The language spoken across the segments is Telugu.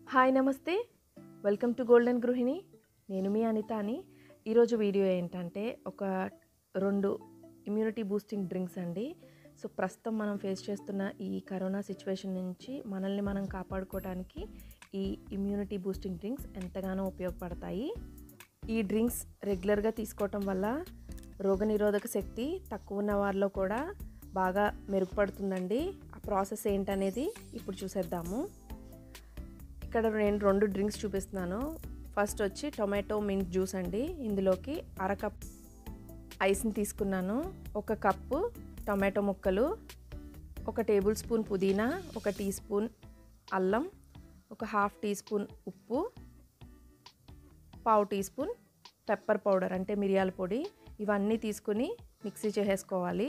హాయ్ నమస్తే వెల్కమ్ టు గోల్డెన్ గృహిణి నేను మీ అనిత అని ఈరోజు వీడియో ఏంటంటే ఒక రెండు ఇమ్యూనిటీ బూస్టింగ్ డ్రింక్స్ అండి సో ప్రస్తుతం మనం ఫేస్ చేస్తున్న ఈ కరోనా సిచ్యువేషన్ నుంచి మనల్ని మనం కాపాడుకోవడానికి ఈ ఇమ్యూనిటీ బూస్టింగ్ డ్రింక్స్ ఎంతగానో ఉపయోగపడతాయి ఈ డ్రింక్స్ రెగ్యులర్గా తీసుకోవటం వల్ల రోగనిరోధక శక్తి తక్కువ ఉన్న వారిలో కూడా బాగా మెరుగుపడుతుందండి ఆ ప్రాసెస్ ఏంటనేది ఇప్పుడు చూసేద్దాము ఇక్కడ నేను రెండు డ్రింక్స్ చూపిస్తున్నాను ఫస్ట్ వచ్చి టొమాటో మింట్ జ్యూస్ అండి ఇందులోకి అర కప్ ఐస్ని తీసుకున్నాను ఒక కప్పు టొమాటో ముక్కలు ఒక టేబుల్ స్పూన్ పుదీనా ఒక టీ స్పూన్ అల్లం ఒక హాఫ్ టీ స్పూన్ ఉప్పు పావు టీ స్పూన్ పెప్పర్ పౌడర్ అంటే మిరియాల పొడి ఇవన్నీ తీసుకుని మిక్సీ చేసేసుకోవాలి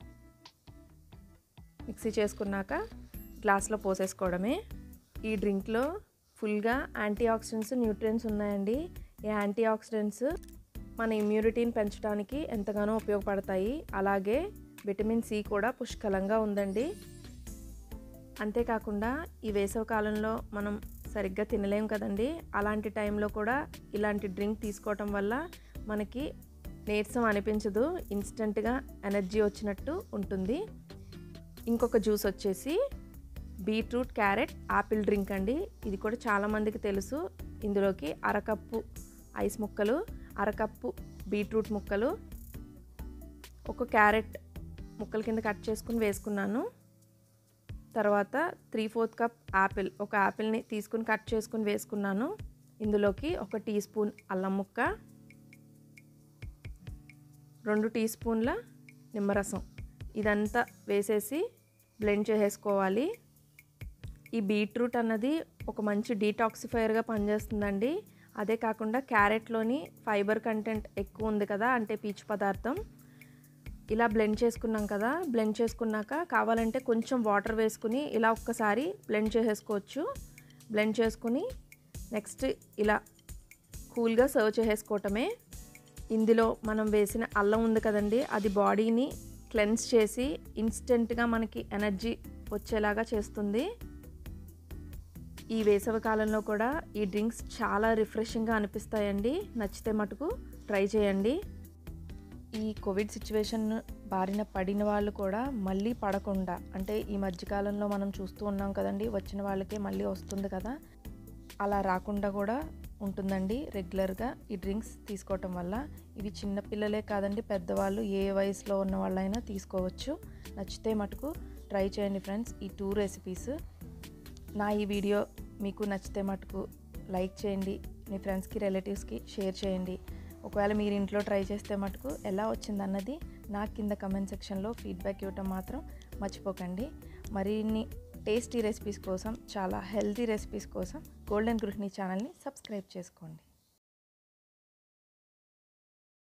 మిక్సీ చేసుకున్నాక గ్లాస్లో పోసేసుకోవడమే ఈ డ్రింక్లో ఫుల్గా యాంటీ ఆక్సిడెంట్స్ న్యూట్రియన్స్ ఉన్నాయండి ఈ యాంటీ ఆక్సిడెంట్స్ మన ఇమ్యూనిటీని పెంచడానికి ఎంతగానో ఉపయోగపడతాయి అలాగే విటమిన్ సి కూడా పుష్కలంగా ఉందండి అంతేకాకుండా ఈ వేసవి కాలంలో మనం సరిగ్గా తినలేం కదండి అలాంటి టైంలో కూడా ఇలాంటి డ్రింక్ తీసుకోవటం వల్ల మనకి నీరసం అనిపించదు ఇన్స్టెంట్గా ఎనర్జీ వచ్చినట్టు ఉంటుంది ఇంకొక జ్యూస్ వచ్చేసి బీట్రూట్ క్యారెట్ ఆపిల్ డ్రింక్ అండి ఇది కూడా చాలామందికి తెలుసు ఇందులోకి అరకప్పు ఐస్ ముక్కలు అరకప్పు బీట్రూట్ ముక్కలు ఒక క్యారెట్ ముక్కల కింద కట్ చేసుకుని వేసుకున్నాను తర్వాత త్రీ ఫోర్త్ కప్ యాపిల్ ఒక యాపిల్ని తీసుకుని కట్ చేసుకుని వేసుకున్నాను ఇందులోకి ఒక టీ స్పూన్ అల్లం ముక్క రెండు టీ స్పూన్ల నిమ్మరసం ఇదంతా వేసేసి బ్లెండ్ చేసేసుకోవాలి ఈ బీట్రూట్ అన్నది ఒక మంచి డీటాక్సిఫైయర్గా పనిచేస్తుందండి అదే కాకుండా క్యారెట్లోని ఫైబర్ కంటెంట్ ఎక్కువ ఉంది కదా అంటే పీచు పదార్థం ఇలా బ్లెండ్ చేసుకున్నాం కదా బ్లెండ్ చేసుకున్నాక కావాలంటే కొంచెం వాటర్ వేసుకుని ఇలా ఒక్కసారి బ్లెండ్ చేసేసుకోవచ్చు బ్లెండ్ చేసుకుని నెక్స్ట్ ఇలా కూల్గా సర్వ్ చేసేసుకోవటమే ఇందులో మనం వేసిన అల్లం ఉంది కదండి అది బాడీని క్లెన్స్ చేసి ఇన్స్టెంట్గా మనకి ఎనర్జీ వచ్చేలాగా చేస్తుంది ఈ వేసవి కాలంలో కూడా ఈ డ్రింక్స్ చాలా రిఫ్రెషింగ్గా అనిపిస్తాయండి నచ్చితే మటుకు ట్రై చేయండి ఈ కోవిడ్ సిచ్యువేషన్ బారిన పడిన వాళ్ళు కూడా మళ్ళీ పడకుండా అంటే ఈ మధ్యకాలంలో మనం చూస్తూ ఉన్నాం కదండి వచ్చిన వాళ్ళకే మళ్ళీ వస్తుంది కదా అలా రాకుండా కూడా ఉంటుందండి రెగ్యులర్గా ఈ డ్రింక్స్ తీసుకోవటం వల్ల ఇవి చిన్నపిల్లలే కాదండి పెద్దవాళ్ళు ఏ వయసులో ఉన్న వాళ్ళైనా తీసుకోవచ్చు నచ్చితే మటుకు ట్రై చేయండి ఫ్రెండ్స్ ఈ టూ రెసిపీస్ నా ఈ వీడియో మీకు నచ్చితే మటుకు లైక్ చేయండి మీ ఫ్రెండ్స్కి రిలేటివ్స్కి షేర్ చేయండి ఒకవేళ మీరు ఇంట్లో ట్రై చేస్తే మటుకు ఎలా వచ్చిందన్నది నా కింద కమెంట్ సెక్షన్లో ఫీడ్బ్యాక్ ఇవ్వటం మాత్రం మర్చిపోకండి మరిన్ని టేస్టీ రెసిపీస్ కోసం చాలా హెల్తీ రెసిపీస్ కోసం గోల్డెన్ గృహిణి ఛానల్ని సబ్స్క్రైబ్ చేసుకోండి